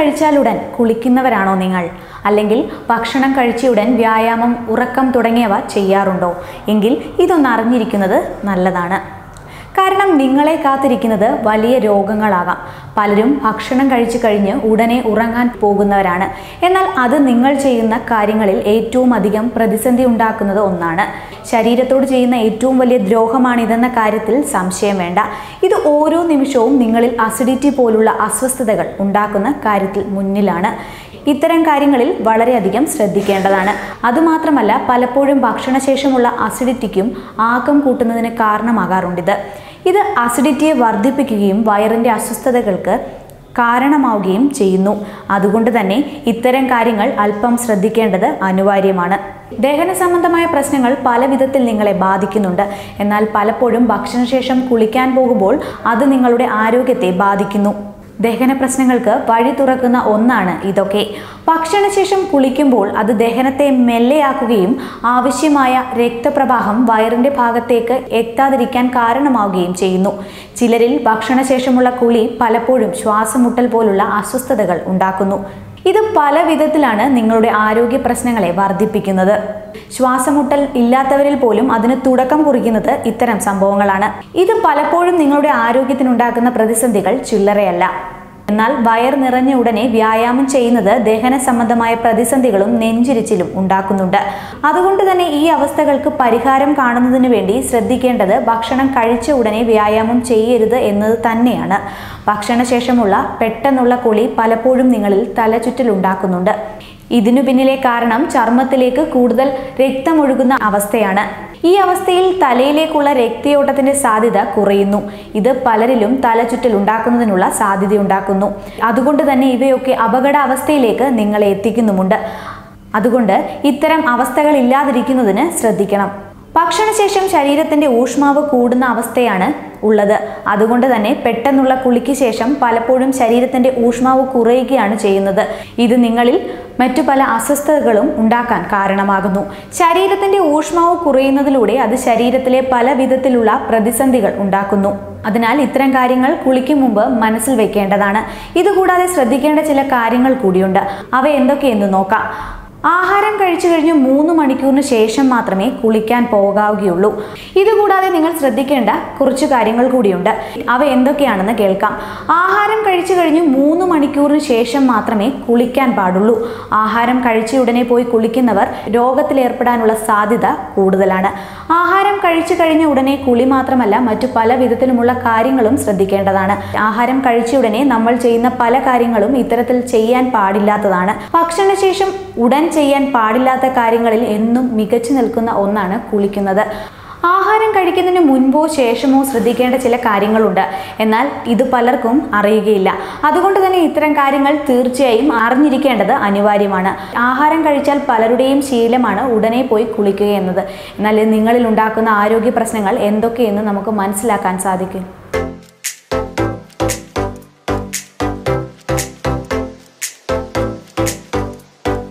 കഴിച്ചാലുടൻ കുളിക്കുന്നവരാണോ നിങ്ങൾ അല്ലെങ്കിൽ ഭക്ഷണം കഴിച്ചയുടൻ വ്യായാമം ഉറക്കം തുടങ്ങിയവ ചെയ്യാറുണ്ടോ എങ്കിൽ ഇതൊന്ന് അറിഞ്ഞിരിക്കുന്നത് നല്ലതാണ് കാരണം നിങ്ങളെ കാത്തിരിക്കുന്നത് വലിയ രോഗങ്ങളാകാം പലരും ഭക്ഷണം കഴിച്ചു കഴിഞ്ഞ് ഉടനെ ഉറങ്ങാൻ പോകുന്നവരാണ് എന്നാൽ അത് നിങ്ങൾ ചെയ്യുന്ന കാര്യങ്ങളിൽ ഏറ്റവും അധികം പ്രതിസന്ധി ഉണ്ടാക്കുന്നത് ഒന്നാണ് ശരീരത്തോട് ചെയ്യുന്ന ഏറ്റവും വലിയ ദ്രോഹമാണിതെന്ന കാര്യത്തിൽ സംശയം വേണ്ട ഇത് ഓരോ നിമിഷവും നിങ്ങളിൽ അസിഡിറ്റി പോലുള്ള അസ്വസ്ഥതകൾ ഉണ്ടാക്കുന്ന കാര്യത്തിൽ മുന്നിലാണ് ഇത്തരം കാര്യങ്ങളിൽ വളരെയധികം ശ്രദ്ധിക്കേണ്ടതാണ് അതുമാത്രമല്ല പലപ്പോഴും ഭക്ഷണശേഷമുള്ള അസിഡിറ്റിക്കും ആക്കം കൂട്ടുന്നതിന് കാരണമാകാറുണ്ടിത് ഇത് അസിഡിറ്റിയെ വർദ്ധിപ്പിക്കുകയും വയറിൻ്റെ അസ്വസ്ഥതകൾക്ക് കാരണമാവുകയും ചെയ്യുന്നു അതുകൊണ്ട് തന്നെ ഇത്തരം കാര്യങ്ങൾ അല്പം ശ്രദ്ധിക്കേണ്ടത് അനിവാര്യമാണ് ദഹന സംബന്ധമായ പ്രശ്നങ്ങൾ പല വിധത്തിൽ നിങ്ങളെ ബാധിക്കുന്നുണ്ട് എന്നാൽ പലപ്പോഴും ഭക്ഷണശേഷം കുളിക്കാൻ പോകുമ്പോൾ അത് നിങ്ങളുടെ ആരോഗ്യത്തെ ബാധിക്കുന്നു ദഹന പ്രശ്നങ്ങൾക്ക് വഴി തുറക്കുന്ന ഒന്നാണ് ഇതൊക്കെ ഭക്ഷണശേഷം കുളിക്കുമ്പോൾ അത് ദഹനത്തെ മെല്ലെയാക്കുകയും ആവശ്യമായ രക്തപ്രവാഹം വയറിന്റെ ഭാഗത്തേക്ക് എത്താതിരിക്കാൻ കാരണമാവുകയും ചെയ്യുന്നു ചിലരിൽ ഭക്ഷണശേഷമുള്ള കുളി പലപ്പോഴും ശ്വാസമുട്ടൽ പോലുള്ള അസ്വസ്ഥതകൾ ഉണ്ടാക്കുന്നു ഇത് പല വിധത്തിലാണ് നിങ്ങളുടെ ആരോഗ്യ പ്രശ്നങ്ങളെ വർദ്ധിപ്പിക്കുന്നത് ശ്വാസമുട്ടൽ ഇല്ലാത്തവരിൽ പോലും അതിന് തുടക്കം കുറിക്കുന്നത് ഇത്തരം സംഭവങ്ങളാണ് ഇത് പലപ്പോഴും നിങ്ങളുടെ ആരോഗ്യത്തിനുണ്ടാക്കുന്ന പ്രതിസന്ധികൾ ചില്ലറയല്ല എന്നാൽ വയർ നിറഞ്ഞ ഉടനെ വ്യായാമം ചെയ്യുന്നത് ദഹന സംബന്ധമായ പ്രതിസന്ധികളും നെഞ്ചിരിച്ചിലും ഉണ്ടാക്കുന്നുണ്ട് അതുകൊണ്ട് തന്നെ ഈ അവസ്ഥകൾക്ക് പരിഹാരം കാണുന്നതിന് വേണ്ടി ശ്രദ്ധിക്കേണ്ടത് ഭക്ഷണം കഴിച്ച ഉടനെ വ്യായാമം ചെയ്യരുത് എന്നത് തന്നെയാണ് ഭക്ഷണശേഷമുള്ള പെട്ടെന്നുള്ള കുളി പലപ്പോഴും നിങ്ങളിൽ തലചുറ്റലുണ്ടാക്കുന്നുണ്ട് ഇതിനു പിന്നിലെ കാരണം ചർമ്മത്തിലേക്ക് കൂടുതൽ രക്തമൊഴുകുന്ന അവസ്ഥയാണ് ഈ അവസ്ഥയിൽ തലയിലേക്കുള്ള രക്തയോട്ടത്തിന്റെ സാധ്യത കുറയുന്നു ഇത് പലരിലും തലചുറ്റൽ ഉണ്ടാക്കുന്നതിനുള്ള സാധ്യതയുണ്ടാക്കുന്നു അതുകൊണ്ട് തന്നെ ഇവയൊക്കെ അപകട അവസ്ഥയിലേക്ക് നിങ്ങളെ എത്തിക്കുന്നുമുണ്ട് അതുകൊണ്ട് ഇത്തരം അവസ്ഥകൾ ഇല്ലാതിരിക്കുന്നതിന് ശ്രദ്ധിക്കണം ഭക്ഷണശേഷം ശരീരത്തിന്റെ ഊഷ്മാവ് കൂടുന്ന അവസ്ഥയാണ് ഉള്ളത് അതുകൊണ്ട് തന്നെ പെട്ടെന്നുള്ള കുളിക്ക് ശേഷം പലപ്പോഴും ശരീരത്തിന്റെ ഊഷ്മാവ് കുറയുകയാണ് ചെയ്യുന്നത് ഇത് നിങ്ങളിൽ മറ്റു പല അസ്വസ്ഥതകളും ഉണ്ടാക്കാൻ കാരണമാകുന്നു ശരീരത്തിന്റെ ഊഷ്മാവ് കുറയുന്നതിലൂടെ അത് ശരീരത്തിലെ പല വിധത്തിലുള്ള പ്രതിസന്ധികൾ ഉണ്ടാക്കുന്നു അതിനാൽ ഇത്തരം കാര്യങ്ങൾ കുളിക്കും മുമ്പ് മനസ്സിൽ വെക്കേണ്ടതാണ് ഇതുകൂടാതെ ശ്രദ്ധിക്കേണ്ട ചില കാര്യങ്ങൾ കൂടിയുണ്ട് അവ എന്തൊക്കെയെന്ന് നോക്കാം ആഹാരം കഴിച്ചു കഴിഞ്ഞ് മൂന്ന് മണിക്കൂറിന് ശേഷം മാത്രമേ കുളിക്കാൻ പോകാവുകയുള്ളൂ ഇതുകൂടാതെ നിങ്ങൾ ശ്രദ്ധിക്കേണ്ട കുറച്ച് കാര്യങ്ങൾ കൂടിയുണ്ട് അവ എന്തൊക്കെയാണെന്ന് കേൾക്കാം ആഹാരം കഴിച്ചു കഴിഞ്ഞ് മൂന്ന് മണിക്കൂറിന് ശേഷം മാത്രമേ കുളിക്കാൻ പാടുള്ളൂ ആഹാരം കഴിച്ച ഉടനെ പോയി കുളിക്കുന്നവർ രോഗത്തിലേർപ്പെടാനുള്ള സാധ്യത കൂടുതലാണ് ആഹാരം കഴിച്ചു കഴിഞ്ഞ ഉടനെ കുളി മാത്രമല്ല മറ്റു പല വിധത്തിലുമുള്ള കാര്യങ്ങളും ശ്രദ്ധിക്കേണ്ടതാണ് ആഹാരം കഴിച്ച ഉടനെ നമ്മൾ ചെയ്യുന്ന പല കാര്യങ്ങളും ഇത്തരത്തിൽ ചെയ്യാൻ പാടില്ലാത്തതാണ് ഭക്ഷണശേഷം ഉടൻ ചെയ്യാൻ പാടില്ലാത്ത കാര്യങ്ങളിൽ എന്നും മികച്ചു നിൽക്കുന്ന ഒന്നാണ് കുളിക്കുന്നത് ആഹാരം കഴിക്കുന്നതിന് മുൻപോ ശേഷമോ ശ്രദ്ധിക്കേണ്ട ചില കാര്യങ്ങളുണ്ട് എന്നാൽ ഇത് പലർക്കും അറിയുകയില്ല അതുകൊണ്ട് തന്നെ ഇത്തരം കാര്യങ്ങൾ തീർച്ചയായും അറിഞ്ഞിരിക്കേണ്ടത് അനിവാര്യമാണ് ആഹാരം കഴിച്ചാൽ പലരുടെയും ശീലമാണ് ഉടനെ പോയി കുളിക്കുക എന്നത് എന്നാൽ ഇത് നിങ്ങളിൽ ഉണ്ടാക്കുന്ന ആരോഗ്യ പ്രശ്നങ്ങൾ എന്തൊക്കെയെന്ന് നമുക്ക് മനസ്സിലാക്കാൻ സാധിക്കും